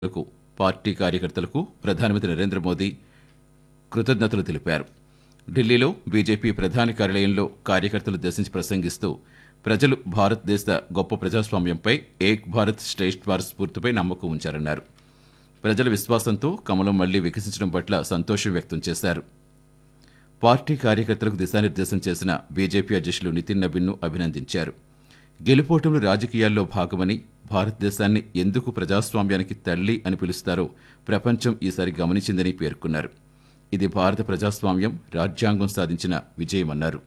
కు పార్టీ కార్యకర్తలకు ప్రధానమంత్రి నరేంద్ర మోదీ కృతజ్ఞతలు తెలిపారు ఢిల్లీలో బీజేపీ ప్రధాన కార్యాలయంలో కార్యకర్తలు ఉద్దేశించి ప్రసంగిస్తూ ప్రజలు భారతదేశ గొప్ప ప్రజాస్వామ్యంపై ఏక్ భారత్ శ్రేష్ఠ్ భారత్ స్ఫూర్తిపై నమ్మకం ఉంచారన్నారు ప్రజల విశ్వాసంతో కమలం మళ్లీ వికసించడం పట్ల సంతోషం వ్యక్తం చేశారు పార్టీ కార్యకర్తలకు దిశానిర్దేశం చేసిన బీజేపీ అధ్యక్షులు నితిన్ నబీన్ను అభినందించారు గెలుపోటములు రాజకీయాల్లో భాగమని భారతదేశాన్ని ఎందుకు ప్రజాస్వామ్యానికి తల్లి అని పిలుస్తారో ప్రపంచం ఈసారి గమనించిందని పేర్కొన్నారు ఇది భారత ప్రజాస్వామ్యం రాజ్యాంగం సాధించిన విజయమన్నారు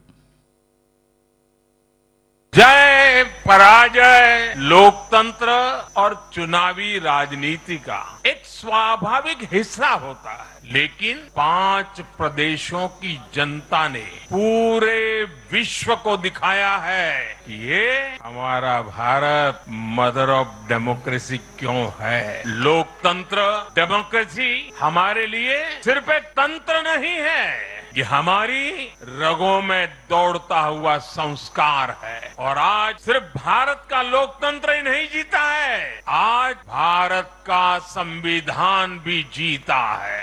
जय पराजय लोकतंत्र और चुनावी राजनीति का एक स्वाभाविक हिस्सा होता है लेकिन पांच प्रदेशों की जनता ने पूरे विश्व को दिखाया है कि ये हमारा भारत मदर ऑफ डेमोक्रेसी क्यों है लोकतंत्र डेमोक्रेसी हमारे लिए सिर्फ एक तंत्र नहीं है ये हमारी रगों में दौड़ता हुआ संस्कार है और आज सिर्फ भारत का लोकतंत्र ही नहीं जीता है आज भारत का संविधान भी जीता है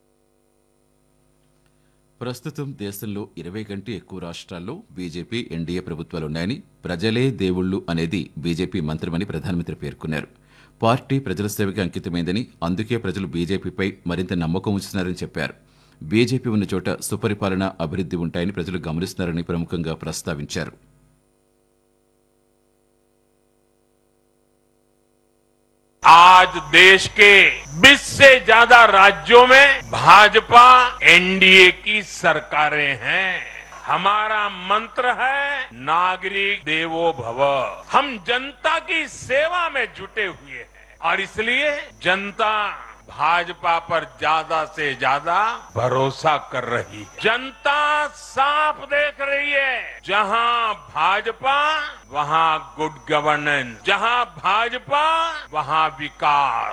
ప్రస్తుతం దేశంలో ఇరవై కంటే ఎక్కువ రాష్ట్రాల్లో బీజేపీ ఎన్డీఏ ప్రభుత్వాలున్నాయని ప్రజలే దేవుళ్లు అనేది బీజేపీ మంత్రమని ప్రధానమంత్రి పేర్కొన్నారు పార్టీ ప్రజల సేవకి అంకితమైందని అందుకే ప్రజలు బీజేపీపై మరింత నమ్మకం ఉంచుతున్నారని చెప్పారు బీజేపీ ఉన్న చోట సుపరిపాలన అభివృద్ధి ఉంటాయని ప్రజలు గమనిస్తున్నారని ప్రముఖంగా ప్రస్తావించారు आज देश के 20 से ज्यादा राज्यों में भाजपा एनडीए की सरकारें हैं हमारा मंत्र है नागरिक देवो भव हम जनता की सेवा में जुटे हुए हैं और इसलिए जनता भाजपा पर ज्यादा से ज्यादा भरोसा कर रही है जनता साफ देख रही है जहां भाजपा वहां गुड गवर्नेंस जहां भाजपा वहां विकास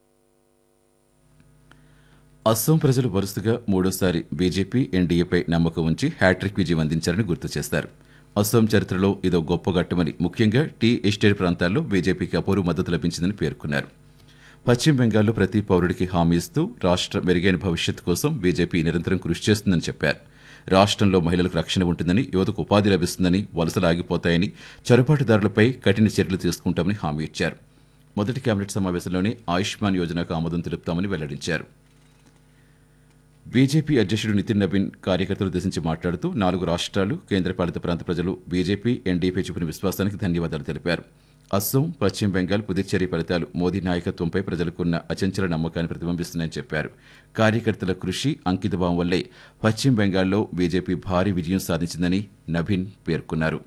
అస్సాం ప్రజలు వరుసగా మూడోసారి బీజేపీ ఎన్డీఏపై నమ్మకం ఉంచి హ్యాట్రిక్ విజయం అందించారని గుర్తు చేశారు అస్సాం చరిత్రలో ఇదో గొప్ప ఘట్టమని ముఖ్యంగా టీ ఎస్టేట్ ప్రాంతాల్లో బీజేపీకి అపూర్వ మద్దతు లభించిందని పేర్కొన్నారు పశ్చిమ బెంగాల్లో ప్రతి పౌరుడికి హామీ ఇస్తూ రాష్ట్ర మెరుగైన భవిష్యత్తు కోసం బీజేపీ నిరంతరం కృషి చేస్తుందని చెప్పారు రాష్ట్రంలో మహిళలకు రక్షణ ఉంటుందని యువతకు ఉపాధి లభిస్తుందని వలసలు ఆగిపోతాయని చొరబాటుదారులపై కఠిన చర్యలు తీసుకుంటామని హామీ ఇచ్చారు మొదటి కేబినెట్ సమావేశంలోనే ఆయుష్మాన్ యోజనకు ఆమోదం తెలుపుతామని వెల్లడించారు బీజేపీ అధ్యక్షుడు నితిన్ నబీన్ కార్యకర్తలు ఉద్దేశించి మాట్లాడుతూ నాలుగు రాష్ట్రాలు కేంద్రపాలిత ప్రాంత ప్రజలు బీజేపీ ఎన్డీపీ చూపిన విశ్వాసానికి ధన్యవాదాలు తెలిపారు అస్సాం పశ్చిమ బెంగాల్ పుదుచ్చేరి ఫలితాలు మోదీ నాయకత్వంపై ప్రజలకున్న అచంచల నమ్మకాన్ని ప్రతిబింబిస్తున్నాయని చెప్పారు కార్యకర్తల కృషి అంకితభావం వల్లే పశ్చిమ బెంగాల్లో బీజేపీ భారీ విజయం సాధించిందని నబీన్ పేర్కొన్నారు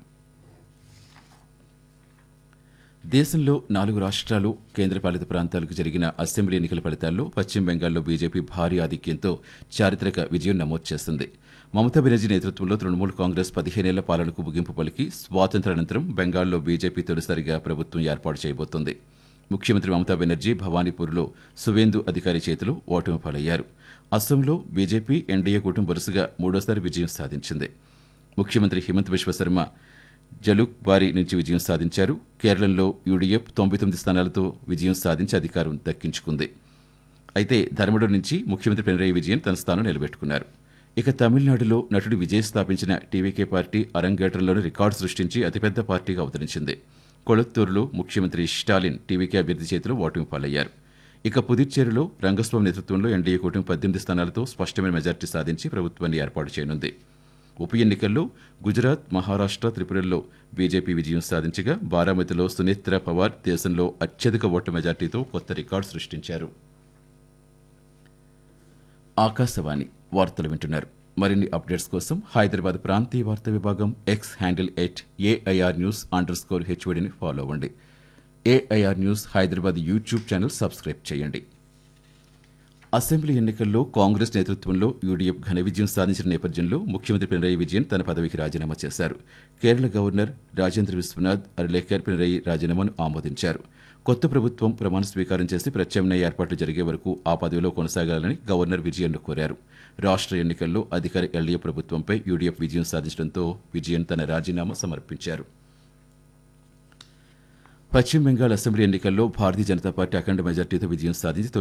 దేశంలో నాలుగు రాష్ట్రాలు కేంద్రపాలిత ప్రాంతాలకు జరిగిన అసెంబ్లీ ఎన్నికల ఫలితాల్లో పశ్చిమ బెంగాల్లో బీజేపీ భారీ ఆధిక్యంతో చారిత్రక విజయం నమోదు చేసింది మమతా బెనర్జీ నేతృత్వంలో తృణమూల్ కాంగ్రెస్ పదిహేనేళ్ల పాలనకు ముగింపు పలికి స్వాతంత్రానంతరం బెంగాల్లో బీజేపీ తొలిసారిగా ప్రభుత్వం ఏర్పాటు చేయబోతోంది ముఖ్యమంత్రి మమతా బెనర్జీ భవానీపూర్లో సువేందు అధికారి చేతిలో ఓటమి పాలయ్యారు అస్సాంలో బీజేపీ ఎన్డీఏ కూటమి వరుసగా మూడోసారి విజయం సాధించింది ముఖ్యమంత్రి హిమంత్ బిశ్వశర్మ జలుక్ బారి నుంచి విజయం సాధించారు కేరళలో యూడీఎఫ్ తొంభై తొమ్మిది స్థానాలతో విజయం సాధించి అధికారం దక్కించుకుంది అయితే ధర్మడు నుంచి ముఖ్యమంత్రి పినరయి విజయన్ తన స్థానం నిలబెట్టుకున్నారు ఇక తమిళనాడులో నటుడు విజయ్ స్థాపించిన టీవీకే పార్టీ అరంగేట్రంలోని రికార్డు సృష్టించి అతిపెద్ద పార్టీగా అవతరించింది కొళత్తూరులో ముఖ్యమంత్రి స్టాలిన్ టీవీకే అభ్యర్థి చేతిలో ఓటమి పాలయ్యారు ఇక పుదుచ్చేరిలో రంగస్వామి నేతృత్వంలో ఎన్డీఏ కూటమి పద్దెనిమిది స్థానాలతో స్పష్టమైన మెజార్టీ సాధించి ప్రభుత్వాన్ని ఏర్పాటు చేయనుంది ఉప ఎన్నికల్లో గుజరాత్ మహారాష్ట్ర త్రిపురల్లో బీజేపీ విజయం సాధించగా బారామతిలో సునేత్ర పవార్ దేశంలో అత్యధిక ఓట్ల మెజార్టీతో కొత్త రికార్డు సృష్టించారు ఆకాశవాణి వార్తలు వింటున్నారు మరిన్ని అప్డేట్స్ కోసం హైదరాబాద్ ప్రాంతీయ వార్తా విభాగం X handle at AIR news underscore హెచ్ఓడిని ఫాలో అవ్వండి AIR news Hyderabad YouTube channel subscribe చేయండి అసెంబ్లీ ఎన్నికల్లో కాంగ్రెస్ నేతృత్వంలో యూడీఎఫ్ ఘన విజయం సాధించిన నేపథ్యంలో ముఖ్యమంత్రి పినరయి విజయన్ తన పదవికి రాజీనామా చేశారు కేరళ గవర్నర్ రాజేంద్ర విశ్వనాథ్ అర్లేకర్ పినరయి రాజీనామాను ఆమోదించారు కొత్త ప్రభుత్వం ప్రమాణ స్వీకారం చేసి ప్రత్యామ్నాయ ఏర్పాట్లు జరిగే వరకు ఆ పదవిలో కొనసాగాలని గవర్నర్ విజయన్ను కోరారు రాష్ట్ర ఎన్నికల్లో అధికార ఎల్డీఏ ప్రభుత్వంపై యూడీఎఫ్ విజయం సాధించడంతో విజయన్ తన రాజీనామా సమర్పించారు పశ్చిమ బెంగాల్ అసెంబ్లీ ఎన్నికల్లో భారతీయ జనతా పార్టీ అఖండ మెజార్టీతో విజయం సాధించి తొలి